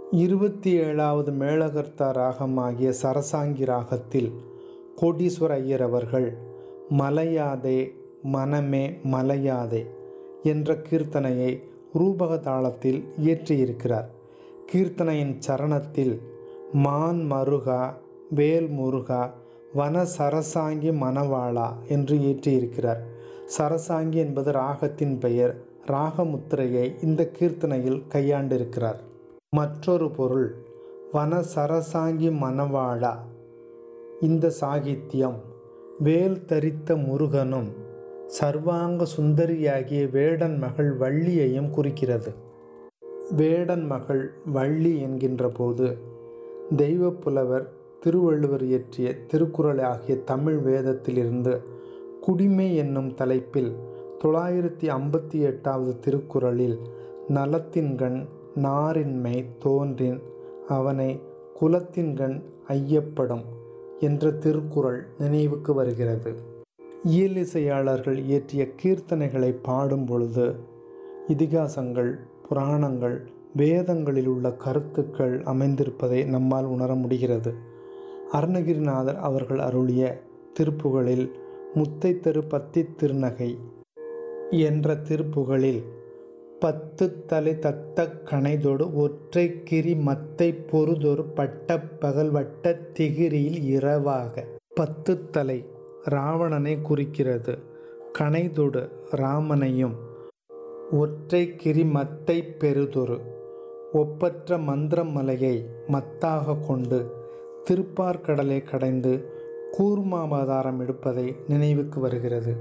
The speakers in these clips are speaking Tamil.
இருபத்தி ஏழாவது மேளகர்த்தா ராகமாகிய சரசாங்கி ராகத்தில் கோடீஸ்வர ஐயர் அவர்கள் மலையாதே மனமே மலையாதே என்ற கீர்த்தனையை ரூபக தாளத்தில் இயற்றியிருக்கிறார் கீர்த்தனையின் சரணத்தில் மான் மருகா வேல் முருகா வன சரசாங்கி மணவாளா என்று இயற்றியிருக்கிறார் சரசாங்கி என்பது ராகத்தின் பெயர் ராகமுத்திரையை இந்த கீர்த்தனையில் கையாண்டிருக்கிறார் மற்றொரு பொருள் வன சரசாங்கி மணவாளா இந்த சாகித்யம் வேல் தரித்த முருகனும் சர்வாங்க சுந்தரியாகிய வேடன் மகள் வள்ளியையும் குறிக்கிறது வேடன் மகள் வள்ளி என்கின்ற போது தெய்வப்புலவர் திருவள்ளுவர் இயற்றிய திருக்குறள் ஆகிய தமிழ் வேதத்திலிருந்து குடிமை என்னும் தலைப்பில் தொள்ளாயிரத்தி ஐம்பத்தி எட்டாவது திருக்குறளில் நலத்தின்கண் நாரின்மை தோன்றின் அவனை குலத்தின்கண் ஐயப்படும் என்ற திருக்குறள் நினைவுக்கு வருகிறது இயலிசையாளர்கள் இயற்றிய கீர்த்தனைகளை பாடும் பொழுது இதிகாசங்கள் புராணங்கள் வேதங்களில் உள்ள கருத்துக்கள் அமைந்திருப்பதை நம்மால் உணர முடிகிறது அருணகிரிநாதர் அவர்கள் அருளிய திருப்புகளில் முத்தை தெரு பத்தி திருநகை என்ற திருப்புகளில் பத்து தலை தத்த கணைதொடு ஒற்றை கிரி மத்தை பொறுதொரு பட்ட பகல் வட்ட திகிரியில் இரவாக பத்து தலை ராவணனை குறிக்கிறது கணைதொடு ராமனையும் ஒற்றை கிரி மத்தை பெருதொரு ஒப்பற்ற மந்திரமலையை மத்தாக கொண்டு திருப்பார்கடலை கடைந்து கூர்மாவதாரம் எடுப்பதை நினைவுக்கு வருகிறது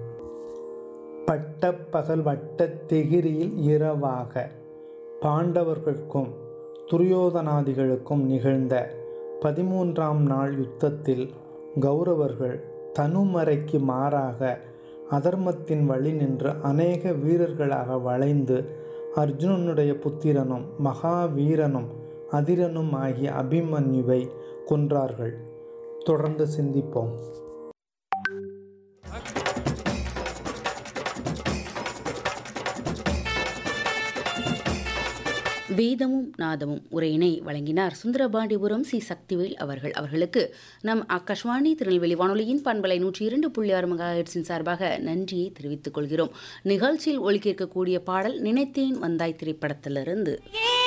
பட்டப்பகல் வட்ட திகிரியில் இரவாக பாண்டவர்களுக்கும் துரியோதனாதிகளுக்கும் நிகழ்ந்த பதிமூன்றாம் நாள் யுத்தத்தில் கௌரவர்கள் தனுமறைக்கு மாறாக அதர்மத்தின் வழி நின்று அநேக வீரர்களாக வளைந்து அர்ஜுனனுடைய புத்திரனும் மகாவீரனும் அதிரனும் ஆகிய அபிமன்யுவை கொன்றார்கள் தொடர்ந்து சிந்திப்போம் வேதமும் நாதமும் உரையினை வழங்கினார் சுந்தரபாண்டிபுரம் சி சக்திவேல் அவர்கள் அவர்களுக்கு நம் ஆகாஷ்வாணி திருநெல்வேலி வானொலியின் பண்பலை நூற்றி இரண்டு புள்ளி ஆறு மெகாஹெட்ஸின் சார்பாக நன்றியை தெரிவித்துக் கொள்கிறோம் நிகழ்ச்சியில் ஒலிக்கேற்கக்கூடிய பாடல் நினைத்தேன் வந்தாய் திரைப்படத்திலிருந்து ஏ